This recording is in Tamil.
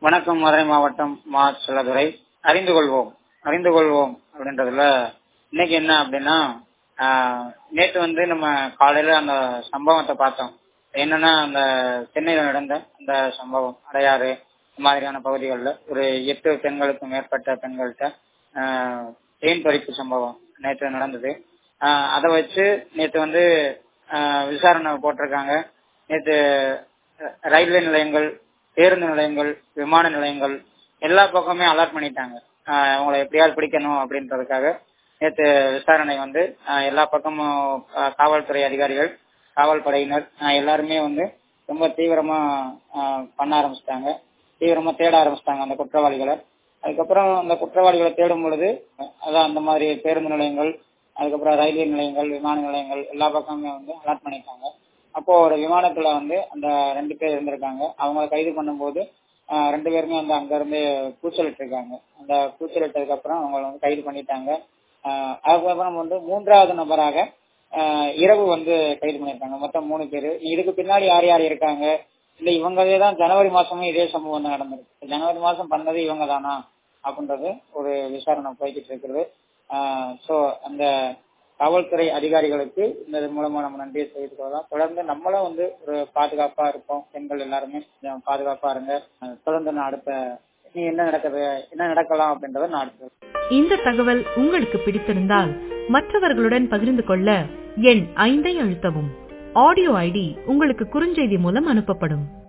வணக்கம் மதுரை மாவட்டம் மா செல்லதுரை அறிந்து கொள்வோம் அறிந்து கொள்வோம் அப்படின்றதுல இன்னைக்கு என்ன அப்படின்னா ஆஹ், நேத்து வந்து நம்ம காலையில அந்த சம்பவத்தை பார்த்தோம் என்னன்னா அந்த சென்னையில நடந்த அந்த சம்பவம் அடையாறு இந்த மாதிரியான பகுதிகளில் ஒரு எட்டு பெண்களுக்கு மேற்பட்ட பெண்கள்கிட்ட ஆஹ், தேன் பறிப்பு சம்பவம் நேற்று நடந்தது ஆஹ், அதை வச்சு நேற்று வந்து ஆஹ், விசாரணை போட்டிருக்காங்க நேற்று அஹ், ரயில்வே நிலையங்கள் பேருந்து நிலையங்கள் விமான நிலையங்கள் எல்லா பக்கமே அலர்ட் பண்ணிட்டாங்க ஆஹ், அவங்களை எப்படியாவது பிடிக்கணும் அப்படின்றதுக்காக நேற்று விசாரணை வந்து ஆஹ், எல்லா பக்கமும் ஆஹ், காவல்துறை அதிகாரிகள் காவல்படையினர் ஆஹ், எல்லாருமே வந்து ரொம்ப தீவிரமா ஆஹ், பண்ண ஆரம்பிச்சிட்டாங்க தீவிரமா தேட ஆரம்பிச்சிட்டாங்க அந்த குற்றவாளிகளை அதுக்கப்புறம் அந்த குற்றவாளிகளை தேடும் பொழுது அதான் அந்த மாதிரி பேருந்து நிலையங்கள் அதுக்கப்புறம் ரயில்வே நிலையங்கள் விமான நிலையங்கள் எல்லா பக்கமுமே வந்து அலர்ட் பண்ணிட்டாங்க அப்போ ஒரு விமானத்துல வந்து அந்த ரெண்டு பேர் இருந்திருக்காங்க அவங்களை கைது பண்ணும்போது ஆஹ், ரெண்டு பேருமே வந்து அங்க இருந்து கூச்சலிட்டு இருக்காங்க அந்த கூச்சலிட்டதுக்கு அப்புறம் அவங்களை வந்து கைது பண்ணிட்டாங்க ஆஹ், அதுக்கப்புறம் வந்து மூன்றாவது நபராக ஆஹ், இரவு வந்து கைது பண்ணியிருக்காங்க மொத்தம் மூணு பேர் இதுக்கு பின்னாடி யார் யார் இருக்காங்க இல்ல இவங்களே தான் ஜனவரி மாசமும் இதே சம்பவம் வந்து நடந்திருக்கு ஜனவரி மாசம் பண்ணது இவங்க தானா அப்படின்றது ஒரு விசாரணை போய்கிட்டு இருக்குது சோ அந்த காவல்துறை அதிகாரிகளுக்கு இந்த இது மூலமா நம்ம நன்றியை தெரிவித்துக் கொள்ளலாம் தொடர்ந்து நம்மளும் வந்து ஒரு பாதுகாப்பா இருப்போம் பெண்கள் எல்லாருமே கொஞ்சம் பாதுகாப்பா இருங்க அஹ் தொடர்ந்து நான் அடுத்த இனி என்ன நடக்குது என்ன நடக்கலாம் அப்படின்றத நான் அடுத்து இந்த தகவல் உங்களுக்கு பிடித்திருந்தால் மற்றவர்களுடன் பகிர்ந்து கொள்ள எண் ஐந்தை அழுத்தவும் ஆடியோ ஐடி உங்களுக்கு குறுஞ்செய்தி மூலம் அனுப்பப்படும்